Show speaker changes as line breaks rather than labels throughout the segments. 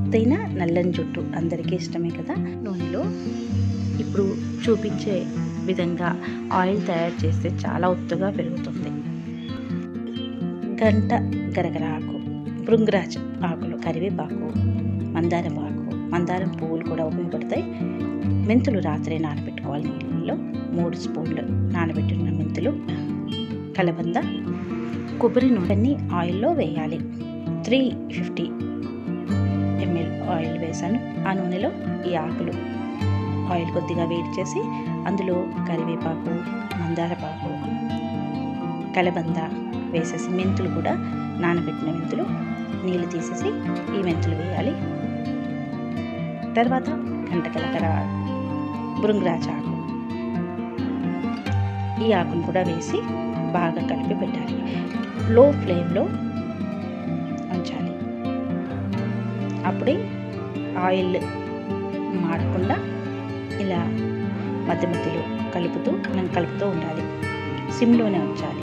ఎత్తైన నల్లని జుట్టు అందరికీ ఇష్టమే కదా నూనెలో ఇప్పుడు చూపించే విధంగా ఆయిల్ తయారు చేస్తే చాలా ఒత్తుగా పెరుగుతుంది గంట గరగర ఆకు భృంగరాజ్ ఆకులు కరివేపాకు మందారం ఆకు మందారం పువ్వులు కూడా ఉపయోగపడతాయి మెంతులు రాత్రే నానబెట్టుకోవాలి నీళ్ళలో మూడు స్పూన్లు నానబెట్టిన మెంతులు కలబంద కొబ్బరి నూనెని ఆయిల్లో వేయాలి త్రీ ఫిఫ్టీ ఎంఎల్ ఆయిల్ వేసాను ఆ నూనెలో ఈ ఆకులు ఆయిల్ కొద్దిగా వేడి చేసి అందులో కరివేపాకు మందారపాకు కలబంద వేసేసి మెంతులు కూడా నానబెట్టిన మెంతులు నీళ్ళు తీసేసి ఈ మెంతులు వేయాలి తర్వాత గంటకలకర బృంగరాజ ఆకు ఈ ఆకును కూడా వేసి బాగా కలిపి పెట్టాలి లో ఫ్లేమ్లో ఉంచాలి అప్పుడే ఆయిల్ మాడకుండా ఇలా మధ్య మధ్యలో కలుపుతూ మనం కలుపుతూ ఉండాలి సిమ్లోనే ఉంచాలి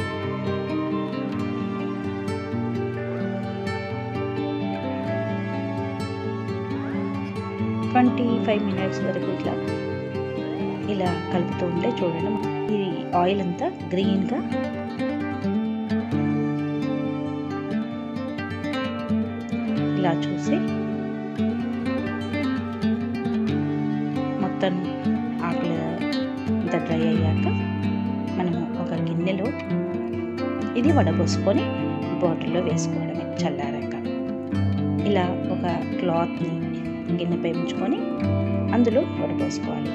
ట్వంటీ ఫైవ్ మినిట్స్ వరకు ఇట్లా ఇలా కలుపుతూ ఉంటే చూడండి ఈ ఆయిల్ అంతా గ్రీన్గా ఇలా చూసి మొత్తం ఆకులు అంతా డ్రై అయ్యాక మనము ఒక గిన్నెలో ఇది వడబోసుకొని బాటిల్లో వేసుకోవడమే చల్లారాక ఇలా ఒక క్లాత్ని గిన్నెపై ఉంచుకొని అందులో వడపోసుకోవాలి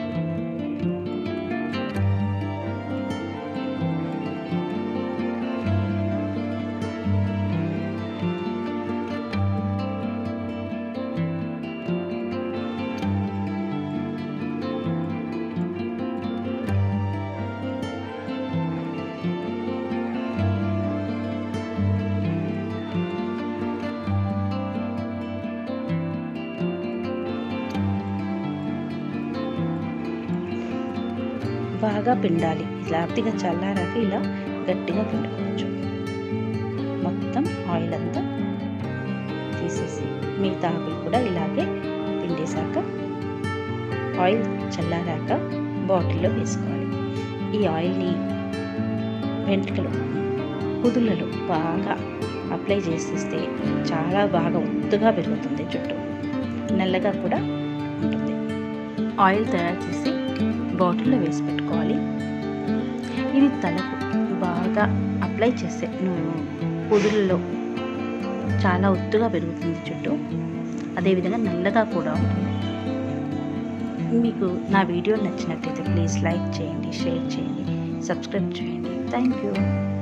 బాగా పిండాలి ఇలా అతిగా చల్లారాక ఇలా గట్టిగా పిండుకోవచ్చు మొత్తం ఆయిల్ అంతా తీసేసి మిగతా ఆకులు కూడా ఇలాగే పిండేశాక ఆయిల్ చల్లారాక బాటిల్లో వేసుకోవాలి ఈ ఆయిల్ని వెంట్రుకలు కుదులలో బాగా అప్లై చేసేస్తే చాలా బాగా ఒత్తుగా పెరుగుతుంది జుట్టు నల్లగా కూడా ఉంటుంది ఆయిల్ తయారు చేసి బాటిల్లో వేసి పెట్టుకోవాలి ఇది తలకు బాగా అప్లై చేసే నువ్వు కుదురులో చాలా ఒత్తుగా పెరుగుతుంది జుట్టు అదేవిధంగా నల్లగా కూడా ఉంటుంది మీకు నా వీడియో నచ్చినట్టయితే ప్లీజ్ లైక్ చేయండి షేర్ చేయండి సబ్స్క్రైబ్ చేయండి థ్యాంక్ యూ